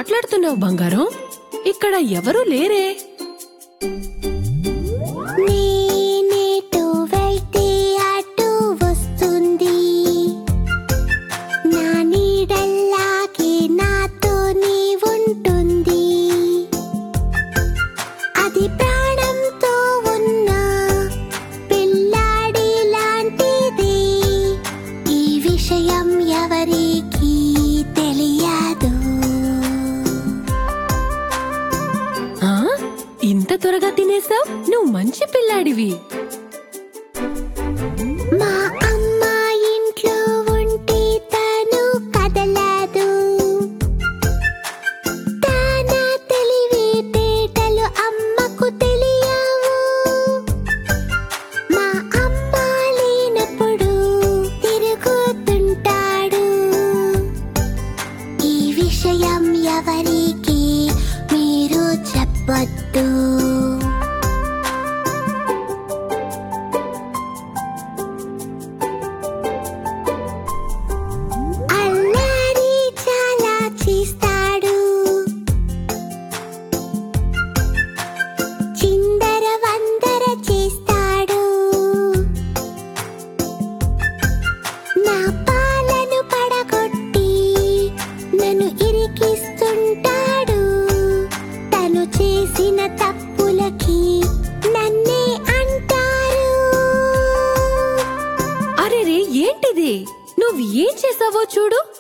మాట్లాడుతున్నావు బంగారం ఇక్కడ ఎవరూ లేరే నేనేటు వెళ్తే అటు వస్తుంది నా నీడల్లాగే నాతో నీ ఉంటుంది అది ప్రాణంతో ఉన్న పిల్లాడి లాంటిది ఈ విషయం ఎవరికి తెలియదు ఆ ఇంత త్వరగా తినేసావు నువ్వు మంచి పిల్లాడివి మా అమ్మ ఇంట్లో ఉంటే తను కదలదు తన తెలివితేటలు అమ్మకు తెలియవు మా అమ్మ లేనప్పుడు తిరుగుతుంటాడు ఈ విషయం ఎవరికి మీరు చెప్పొద్దు అల్లరి చాలా చేస్తాడు చిందర వందర చేస్తాడు నా పాలను పడగొట్టి నన్ను ఇరికిస్తుంటాడు తను చేసిన తప్పులకి నన్నే అంటారు అరే రే ఏంటిది నువ్వు ఏం చేసావో చూడు